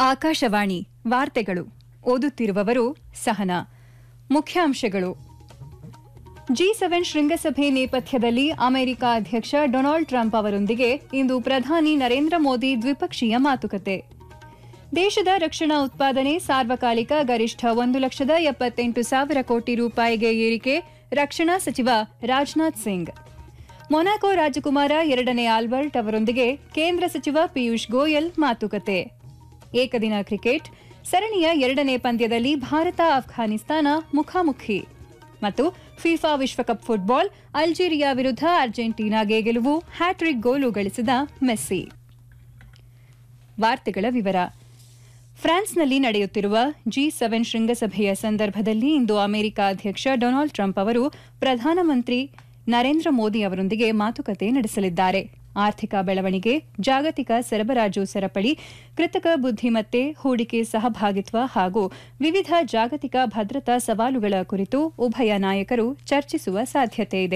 ಆಕಾಶವಾಣಿ ವಾರ್ತೆಗಳು ಓದುತ್ತಿರುವವರು ಸಹನಾ ಮುಖ್ಯಾಂಶಗಳು ಜಿ ಸೆವೆನ್ ಶೃಂಗಸಭೆ ನೇಪಥ್ಯದಲ್ಲಿ ಅಮೆರಿಕ ಅಧ್ಯಕ್ಷ ಡೊನಾಲ್ಡ್ ಟ್ರಂಪ್ ಅವರೊಂದಿಗೆ ಇಂದು ಪ್ರಧಾನಿ ನರೇಂದ್ರ ಮೋದಿ ದ್ವಿಪಕ್ಷೀಯ ಮಾತುಕತೆ ದೇಶದ ರಕ್ಷಣಾ ಉತ್ಪಾದನೆ ಸಾರ್ವಕಾಲಿಕ ಗರಿಷ್ಠ ಒಂದು ಲಕ್ಷದ ಎಪ್ಪತ್ತೆಂಟು ಸಾವಿರ ಕೋಟಿ ರೂಪಾಯಿಗೆ ಏರಿಕೆ ರಕ್ಷಣಾ ಸಚಿವ ರಾಜನಾಥ್ ಸಿಂಗ್ ಮೊನಾಕೋ ರಾಜಕುಮಾರ ಎರಡನೇ ಆಲ್ಬರ್ಟ್ ಅವರೊಂದಿಗೆ ಕೇಂದ್ರ ಸಚಿವ ಪಿಯೂಷ್ ಗೋಯಲ್ ಮಾತುಕತೆ ಏಕದಿನ ಕ್ರಿಕೆಟ್ ಸರಣಿಯ ಎರಡನೇ ಪಂದ್ಯದಲ್ಲಿ ಭಾರತ ಅಫ್ಘಾನಿಸ್ತಾನ ಮುಖಾಮುಖಿ ಮತ್ತು ಫಿಫಾ ವಿಶ್ವಕಪ್ ಫುಟ್ಬಾಲ್ ಅಲ್ಜೀರಿಯಾ ವಿರುದ್ಧ ಅರ್ಜೆಂಟೀನಾಗೆ ಗೆಲುವು ಹ್ಯಾಟ್ರಿಕ್ ಗೋಲು ಗಳಿಸಿದ ಮೆಸ್ಸಿ ವಾರ್ತೆಗಳ ವಿವರ ಫ್ರಾನ್ಸ್ನಲ್ಲಿ ನಡೆಯುತ್ತಿರುವ ಜಿ ಸೆವೆನ್ ಶೃಂಗಸಭೆಯ ಸಂದರ್ಭದಲ್ಲಿ ಇಂದು ಅಮೆರಿಕ ಅಧ್ಯಕ್ಷ ಡೊನಾಲ್ಡ್ ಟ್ರಂಪ್ ಅವರು ಪ್ರಧಾನಮಂತ್ರಿ ನರೇಂದ್ರ ಮೋದಿ ಅವರೊಂದಿಗೆ ಮಾತುಕತೆ ನಡೆಸಲಿದ್ದಾರೆ ಆರ್ಥಿಕ ಬೆಳವಣಿಗೆ ಜಾಗತಿಕ ಸರಬರಾಜು ಸರಪಳಿ ಕೃತಕ ಬುದ್ಧಿಮತ್ತೆ ಹೂಡಿಕೆ ಸಹಭಾಗಿತ್ವ ಹಾಗೂ ವಿವಿಧ ಜಾಗತಿಕ ಭದ್ರತಾ ಸವಾಲುಗಳ ಕುರಿತು ಉಭಯ ನಾಯಕರು ಚರ್ಚಿಸುವ ಸಾಧ್ಯತೆಯಿದೆ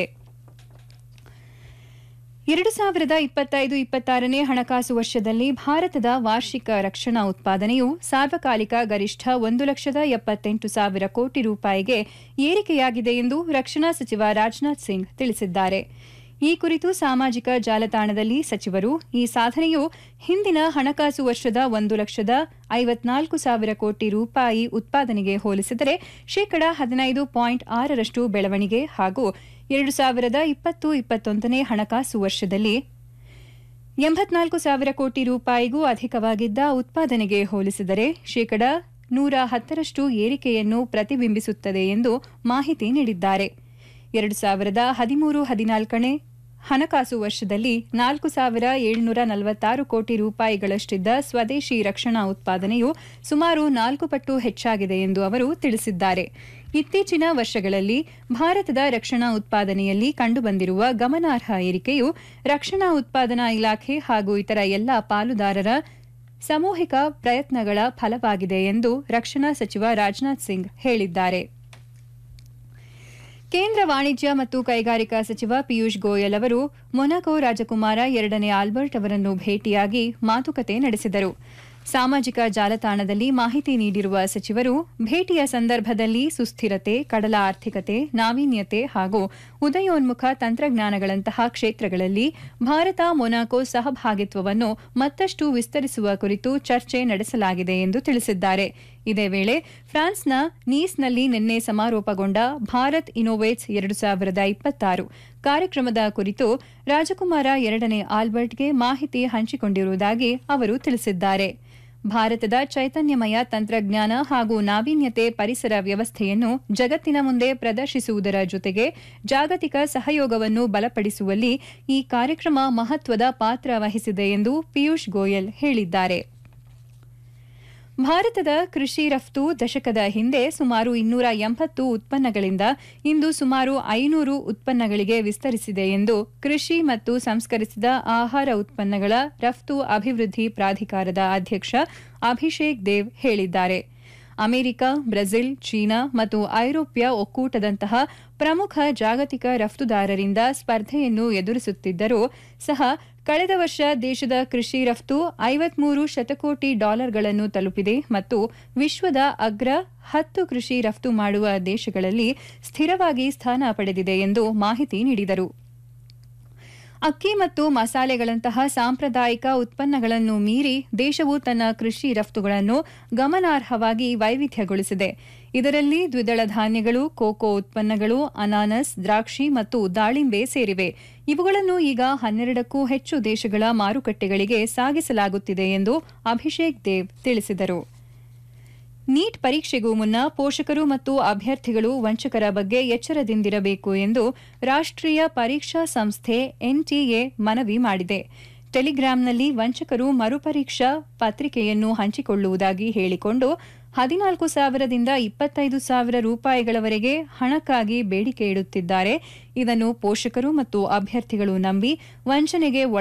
ಎರಡು ಸಾವಿರದ ಇಪ್ಪತ್ತೈದು ಇಪ್ಪತ್ತಾರನೇ ಹಣಕಾಸು ವರ್ಷದಲ್ಲಿ ಭಾರತದ ವಾರ್ಷಿಕ ರಕ್ಷಣಾ ಉತ್ಪಾದನೆಯು ಸಾರ್ವಕಾಲಿಕ ಗರಿಷ್ಠ ಒಂದು ಲಕ್ಷದ ಎಪ್ಪತ್ತೆಂಟು ಸಾವಿರ ಕೋಟಿ ರೂಪಾಯಿಗೆ ಏರಿಕೆಯಾಗಿದೆ ಎಂದು ರಕ್ಷಣಾ ಸಚಿವ ರಾಜನಾಥ್ ಸಿಂಗ್ ತಿಳಿಸಿದ್ದಾರೆ ಈ ಕುರಿತು ಸಾಮಾಜಿಕ ಜಾಲತಾಣದಲ್ಲಿ ಸಚಿವರು ಈ ಸಾಧನೆಯು ಹಿಂದಿನ ಹಣಕಾಸು ವರ್ಷದ ಒಂದು ಲಕ್ಷದ ಐವತ್ನಾಲ್ಕು ಸಾವಿರ ಕೋಟಿ ರೂಪಾಯಿ ಉತ್ಪಾದನೆಗೆ ಹೋಲಿಸಿದರೆ ಶೇಕಡಾ ಹದಿನೈದು ಪಾಯಿಂಟ್ ಆರರಷ್ಟು ಬೆಳವಣಿಗೆ ಹಾಗೂ ಎರಡು ಸಾವಿರದ ಇಪ್ಪತ್ತು ಇಪ್ಪತ್ತೊಂದನೇ ಹಣಕಾಸು ವರ್ಷದಲ್ಲಿ ಎಂಬತ್ನಾಲ್ಕು ಸಾವಿರ ಕೋಟಿ ರೂಪಾಯಿಗೂ ಅಧಿಕವಾಗಿದ್ದ ಉತ್ಪಾದನೆಗೆ ಹೋಲಿಸಿದರೆ ಶೇಕಡಾ ನೂರ ಹತ್ತರಷ್ಟು ಏರಿಕೆಯನ್ನು ಪ್ರತಿಬಿಂಬಿಸುತ್ತದೆ ಎಂದು ಮಾಹಿತಿ ನೀಡಿದ್ದಾರೆ ಎರಡು ಸಾವಿರದ ಹದಿಮೂರು ಹದಿನಾಲ್ಕನೇ ಹಣಕಾಸು ವರ್ಷದಲ್ಲಿ ನಾಲ್ಕು ಸಾವಿರ ಏಳುನೂರ ನಲವತ್ತಾರು ಕೋಟಿ ರೂಪಾಯಿಗಳಷ್ಟಿದ್ದ ಸ್ವದೇಶಿ ರಕ್ಷಣಾ ಉತ್ಪಾದನೆಯು ಸುಮಾರು ನಾಲ್ಕು ಪಟ್ಟು ಹೆಚ್ಚಾಗಿದೆ ಎಂದು ಅವರು ತಿಳಿಸಿದ್ದಾರೆ ಇತ್ತೀಚಿನ ವರ್ಷಗಳಲ್ಲಿ ಭಾರತದ ರಕ್ಷಣಾ ಉತ್ಪಾದನೆಯಲ್ಲಿ ಕಂಡುಬಂದಿರುವ ಗಮನಾರ್ಹ ಏರಿಕೆಯು ರಕ್ಷಣಾ ಉತ್ಪಾದನಾ ಇಲಾಖೆ ಹಾಗೂ ಇತರ ಎಲ್ಲ ಪಾಲುದಾರರ ಸಾಮೂಹಿಕ ಪ್ರಯತ್ನಗಳ ಫಲವಾಗಿದೆ ಎಂದು ರಕ್ಷಣಾ ಸಚಿವ ರಾಜನಾಥ್ ಸಿಂಗ್ ಹೇಳಿದ್ದಾರೆ ಕೇಂದ್ರ ವಾಣಿಜ್ಯ ಮತ್ತು ಕೈಗಾರಿಕಾ ಸಚಿವ ಪಿಯೂಷ್ ಗೋಯಲ್ ಅವರು ಮೊನಾಕೋ ರಾಜಕುಮಾರ ಎರಡನೇ ಆಲ್ಬರ್ಟ್ ಅವರನ್ನು ಭೇಟಿಯಾಗಿ ಮಾತುಕತೆ ನಡೆಸಿದರು ಸಾಮಾಜಿಕ ಜಾಲತಾಣದಲ್ಲಿ ಮಾಹಿತಿ ನೀಡಿರುವ ಸಚಿವರು ಭೇಟಿಯ ಸಂದರ್ಭದಲ್ಲಿ ಸುಸ್ಥಿರತೆ ಕಡಲ ಆರ್ಥಿಕತೆ ನಾವೀನ್ಯತೆ ಹಾಗೂ ಉದಯೋನ್ಮುಖ ತಂತ್ರಜ್ಞಾನಗಳಂತಹ ಕ್ಷೇತ್ರಗಳಲ್ಲಿ ಭಾರತ ಮೊನಾಕೋ ಸಹಭಾಗಿತ್ವವನ್ನು ಮತ್ತಷ್ಟು ವಿಸ್ತರಿಸುವ ಕುರಿತು ಚರ್ಚೆ ನಡೆಸಲಾಗಿದೆ ಎಂದು ತಿಳಿಸಿದ್ದಾರೆ ಇದೇ ವೇಳೆ ಫ್ರಾನ್ಸ್ನ ನೀಸ್ನಲ್ಲಿ ನಿನ್ನೆ ಸಮಾರೋಪಗೊಂಡ ಭಾರತ್ ಇನೋವೇಟ್ಸ್ ಎರಡು ಸಾವಿರದ ಇಪ್ಪತ್ತಾರು ಕಾರ್ಯಕ್ರಮದ ಕುರಿತು ರಾಜಕುಮಾರ ಎರಡನೇ ಆಲ್ಬರ್ಟ್ಗೆ ಮಾಹಿತಿ ಹಂಚಿಕೊಂಡಿರುವುದಾಗಿ ಅವರು ತಿಳಿಸಿದ್ದಾರೆ ಭಾರತದ ಚೈತನ್ಯಮಯ ತಂತ್ರಜ್ಞಾನ ಹಾಗೂ ನಾವೀನ್ಯತೆ ಪರಿಸರ ವ್ಯವಸ್ಥೆಯನ್ನು ಜಗತ್ತಿನ ಮುಂದೆ ಪ್ರದರ್ಶಿಸುವುದರ ಜೊತೆಗೆ ಜಾಗತಿಕ ಸಹಯೋಗವನ್ನು ಬಲಪಡಿಸುವಲ್ಲಿ ಈ ಕಾರ್ಯಕ್ರಮ ಮಹತ್ವದ ಪಾತ್ರ ವಹಿಸಿದೆ ಎಂದು ಪಿಯೂಷ್ ಗೋಯಲ್ ಹೇಳಿದ್ದಾರೆ ಭಾರತದ ಕೃಷಿ ರಫ್ತು ದಶಕದ ಹಿಂದೆ ಸುಮಾರು ಇನ್ನೂರ ಎಂಬತ್ತು ಉತ್ಪನ್ನಗಳಿಂದ ಇಂದು ಸುಮಾರು ಐನೂರು ಉತ್ಪನ್ನಗಳಿಗೆ ವಿಸ್ತರಿಸಿದೆ ಎಂದು ಕೃಷಿ ಮತ್ತು ಸಂಸ್ಕರಿಸಿದ ಆಹಾರ ಉತ್ಪನ್ನಗಳ ರಫ್ತು ಅಭಿವೃದ್ಧಿ ಪ್ರಾಧಿಕಾರದ ಅಧ್ಯಕ್ಷ ಅಭಿಷೇಕ್ ದೇವ್ ಹೇಳಿದ್ದಾರೆ ಅಮೆರಿಕ ಬ್ರೆಜಿಲ್ ಚೀನಾ ಮತ್ತು ಐರೋಪ್ಯ ಒಕ್ಕೂಟದಂತಹ ಪ್ರಮುಖ ಜಾಗತಿಕ ರಫ್ತುದಾರರಿಂದ ಸ್ಪರ್ಧೆಯನ್ನು ಎದುರಿಸುತ್ತಿದ್ದರೂ ಸಹ ಕಳೆದ ವರ್ಷ ದೇಶದ ಕೃಷಿ ರಫ್ತು ಐವತ್ಮೂರು ಶತಕೋಟಿ ಡಾಲರ್ಗಳನ್ನು ತಲುಪಿದೆ ಮತ್ತು ವಿಶ್ವದ ಅಗ್ರ ಹತ್ತು ಕೃಷಿ ರಫ್ತು ಮಾಡುವ ದೇಶಗಳಲ್ಲಿ ಸ್ಥಿರವಾಗಿ ಸ್ಥಾನ ಪಡೆದಿದೆ ಎಂದು ಮಾಹಿತಿ ನೀಡಿದರು ಅಕ್ಕಿ ಮತ್ತು ಮಸಾಲೆಗಳಂತಹ ಸಾಂಪ್ರದಾಯಿಕ ಉತ್ಪನ್ನಗಳನ್ನು ಮೀರಿ ದೇಶವು ತನ್ನ ಕೃಷಿ ರಫ್ತುಗಳನ್ನು ಗಮನಾರ್ಹವಾಗಿ ವೈವಿಧ್ಯಗೊಳಿಸಿದೆ ಇದರಲ್ಲಿ ದ್ವಿದಳ ಧಾನ್ಯಗಳು ಕೋಕೋ ಉತ್ಪನ್ನಗಳು ಅನಾನಸ್ ದ್ರಾಕ್ಷಿ ಮತ್ತು ದಾಳಿಂಬೆ ಸೇರಿವೆ ಇವುಗಳನ್ನು ಈಗ ಹನ್ನೆರಡಕ್ಕೂ ಹೆಚ್ಚು ದೇಶಗಳ ಮಾರುಕಟ್ಟೆಗಳಿಗೆ ಸಾಗಿಸಲಾಗುತ್ತಿದೆ ಎಂದು ಅಭಿಷೇಕ್ ದೇವ್ ತಿಳಿಸಿದರು ನೀಟ್ ಪರೀಕ್ಷೆಗೂ ಮುನ್ನ ಪೋಷಕರು ಮತ್ತು ಅಭ್ಯರ್ಥಿಗಳು ವಂಚಕರ ಬಗ್ಗೆ ಎಚ್ಚರದಿಂದಿರಬೇಕು ಎಂದು ರಾಷ್ಟ್ರೀಯ ಪರೀಕ್ಷಾ ಸಂಸ್ಥೆ ಎನ್ಟಿಎ ಮನವಿ ಮಾಡಿದೆ ಟೆಲಿಗ್ರಾಂನಲ್ಲಿ ವಂಚಕರು ಮರುಪರೀಕ್ಷಾ ಪತ್ರಿಕೆಯನ್ನು ಹಂಚಿಕೊಳ್ಳುವುದಾಗಿ ಹೇಳಿಕೊಂಡು ಹದಿನಾಲ್ಕು ಸಾವಿರದಿಂದ ಇಪ್ಪತ್ತೈದು ಸಾವಿರ ರೂಪಾಯಿಗಳವರೆಗೆ ಹಣಕ್ಕಾಗಿ ಬೇಡಿಕೆ ಇಡುತ್ತಿದ್ದಾರೆ ಇದನ್ನು ಪೋಷಕರು ಮತ್ತು ಅಭ್ಯರ್ಥಿಗಳು ನಂಬಿ ವಂಚನೆಗೆ